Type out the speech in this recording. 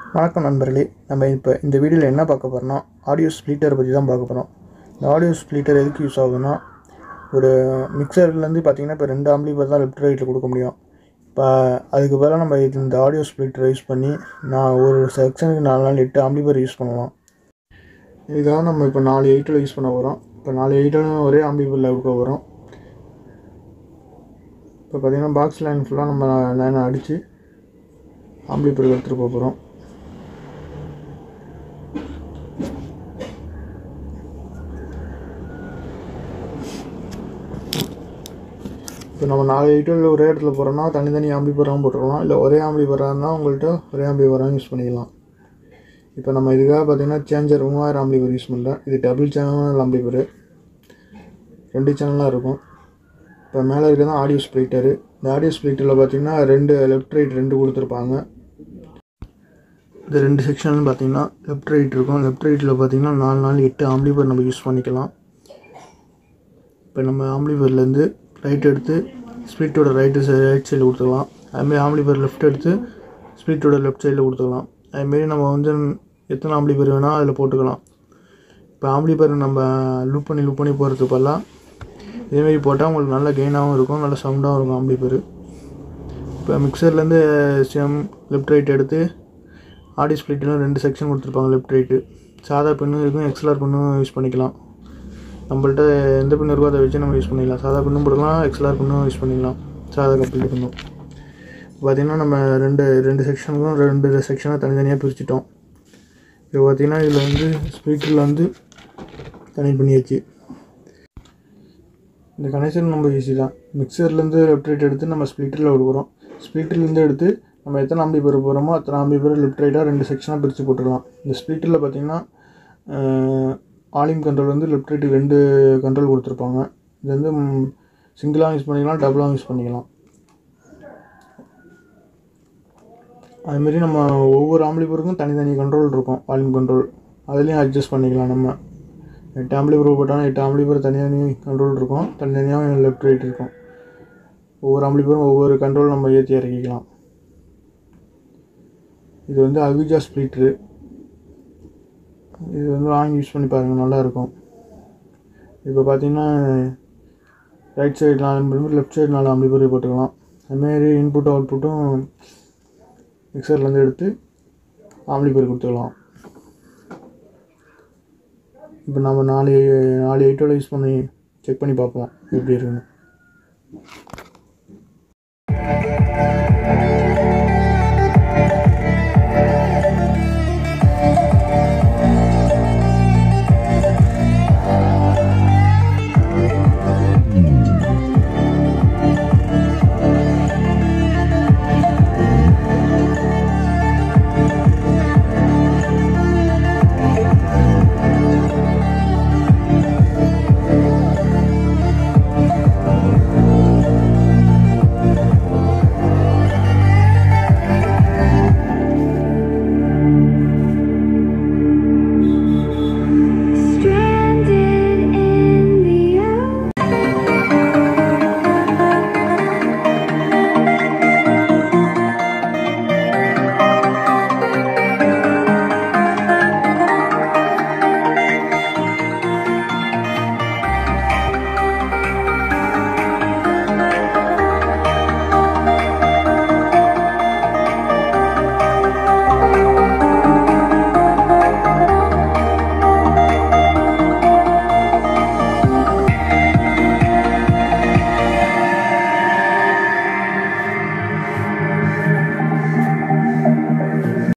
வணக்கம் நண்பர்களே நம்ம இப்போ இந்த வீடியோவில் என்ன பார்க்க போகிறோம்னா ஆடியோ ஸ்ப்ளிட்டரை பற்றி தான் பார்க்க போகிறோம் இந்த ஆடியோ ஸ்ப்ளிட்டர் எதுக்கு யூஸ் ஆகுதுன்னா ஒரு மிக்சர்லேருந்து பார்த்தீங்கன்னா இப்போ ரெண்டு ஆம்பிளிபர் தான் லெஃப்ட் ரைட்டில் கொடுக்க முடியும் இப்போ அதுக்கு பதிலாக நம்ம இது இந்த ஆடியோ ஸ்ப்ளிட்டரை யூஸ் பண்ணி நான் ஒரு செக்ஷனுக்கு நாலு நாள் எட்டு ஆம்பிளிபர் யூஸ் பண்ணலாம் இதுக்காக நம்ம இப்போ நாலு எயிட்டில் யூஸ் பண்ண போகிறோம் இப்போ நாலு எயிட்டிலும் ஒரே ஆம்பிளிபரில் கொடுக்க போகிறோம் இப்போ பார்த்தீங்கன்னா பாக்ஸ் லைன் ஃபுல்லாக நம்ம லைனை அடித்து ஆம்பிளிபர் எடுத்துகிட்டு போக போகிறோம் இப்போ நம்ம நாலு ஐட்டம் ஒரே இடத்துல போகிறோம்னா தனித்தனி ஆம்பிளிபராகவும் போட்டுக்கலாம் இல்லை ஒரே ஆம்பிளிபராக இருந்தால் உங்கள்கிட்ட ஒரே ஆம்பிளிபராகவும் யூஸ் பண்ணிக்கலாம் இப்போ நம்ம இதுக்காக பார்த்தீங்கன்னா சேஞ்சர் மூவாயிரம் ஆம்பிளிபர் யூஸ் பண்ணுறேன் இது டபுள் சேனல் ஆம்பிளிபர் ரெண்டு சேனலாக இருக்கும் இப்போ மேலே இருக்கிறது தான் ஆடியோ ஸ்ப்ளிட்டரு இந்த ஆடியோ ஸ்ப்ளிட்டரில் பார்த்தீங்கன்னா ரெண்டு லெஃப்ட் ரைட் ரெண்டு கொடுத்துருப்பாங்க இந்த ரெண்டு செக்ஷன் பார்த்தீங்கன்னா லெஃப்ட் ரைட் இருக்கும் லெஃப்ட் ரைட்டில் பார்த்தீங்கன்னா நாலு நாலு எட்டு ஆம்பிளிபர் நம்ம யூஸ் பண்ணிக்கலாம் இப்போ நம்ம ஆம்பிளிபர்லேருந்து ரைட் எடுத்து ஸ்ப்ளிட்டோட ரைட்டு ரைட் சைடில் கொடுத்துக்கலாம் அதுமாரி ஆம்பிளிபர் லெஃப்ட் எடுத்து ஸ்ப்ளிட்டோட லெஃப்ட் சைடில் கொடுத்துக்கலாம் அதுமாரி நம்ம வந்து எத்தனை ஆம்பிளிபர் வேணால் அதில் போட்டுக்கலாம் இப்போ ஆம்பிளிபர் நம்ம லூப் பண்ணி லூப் பண்ணி போகிறதுக்கு பதிலாக இதேமாரி போட்டால் உங்களுக்கு நல்ல கெயினாகவும் இருக்கும் நல்ல சவுண்டாகவும் இருக்கும் ஆம்பிளிபர் இப்போ மிக்சர்லேருந்து சேம் லெஃப்ட் ரைட் எடுத்து ஆடி ஸ்ப்ளிட்டிலும் ரெண்டு செக்ஷன் கொடுத்துருப்பாங்க லெஃப்ட் ரைட்டு சாதா பெண்ணும் இருக்கும் எக்ஸ்எல்ஆர் பெண்ணும் யூஸ் பண்ணிக்கலாம் நம்மள்ட்ட எந்த பின் இருக்கோ அதை வச்சு நம்ம யூஸ் பண்ணிக்கலாம் சாதா பின்னும் போடலாம் எக்ஸ்எல்ஆர் பின்னும் யூஸ் பண்ணிக்கலாம் சாதா கம்ப்ளீட் பின்னும் பார்த்திங்கன்னா நம்ம ரெண்டு ரெண்டு செக்ஷனுக்கும் ரெண்டு செக்ஷனாக தனித்தனியாக பிரிச்சிட்டோம் இப்போ பார்த்திங்கன்னா இதில் வந்து ஸ்பீக்கரில் வந்து தனி பண்ணியாச்சு இந்த கனெக்ஷன் நம்ம ஈஸி தான் மிக்சர்லேருந்து லெஃப்ட் ரைட் எடுத்து நம்ம ஸ்ப்ளிட்டரில் கொடுக்குறோம் ஸ்ப்ளிட்டர்லேருந்து எடுத்து நம்ம எத்தனை ஆம்பி பேர் போகிறோமோ அத்தனை ஆம்பி பேர் லெஃப்ட் ரைட்டாக ரெண்டு செக்ஷனாக பிரித்து போட்டுக்கலாம் இந்த ஸ்ப்ளிட்டரில் பார்த்திங்கன்னா ஆலிம் கண்ட்ரோல் வந்து லெஃப்ட் ரைட்டு ரெண்டு கண்ட்ரோல் கொடுத்துருப்பாங்க இது வந்து சிங்கிளாக யூஸ் பண்ணிக்கலாம் டபுளாக யூஸ் பண்ணிக்கலாம் அதுமாரி நம்ம ஒவ்வொரு ஆம்பிளிபருக்கும் தனித்தனி கண்ட்ரோல் இருக்கும் வால்யூம் கண்ட்ரோல் அதுலேயும் அட்ஜஸ்ட் பண்ணிக்கலாம் நம்ம எட்டு ஆம்பிளிபர் போட்டாலும் எட்டு ஆம்பிளிபர் தனித்தனி கண்ட்ரோல் இருக்கும் தனித்தனியாக லெஃப்ட் ரைட் இருக்கும் ஒவ்வொரு ஆம்பிளிபரும் ஒவ்வொரு கண்ட்ரோல் நம்ம ஏற்றி இறக்கிக்கலாம் இது வந்து அவிஜா ஸ்ப்ளிட்ரு இது வந்து வாங்கி யூஸ் பண்ணி பாருங்கள் நல்லாயிருக்கும் இப்போ பார்த்தீங்கன்னா ரைட் சைடு நாலு ஆம்பிள் லெஃப்ட் சைடு நாலு ஆம்பிள் போட்டுக்கலாம் அதுமாரி இன்புட்டும் அவுட்புட்டும் மிக்சர்லேருந்து எடுத்து ஆம்பிளிபர் கொடுத்துக்கலாம் இப்போ நம்ம நாலு நாலு எயிட்டோட யூஸ் பண்ணி செக் பண்ணி பார்ப்போம் எப்படி இருக்குன்னு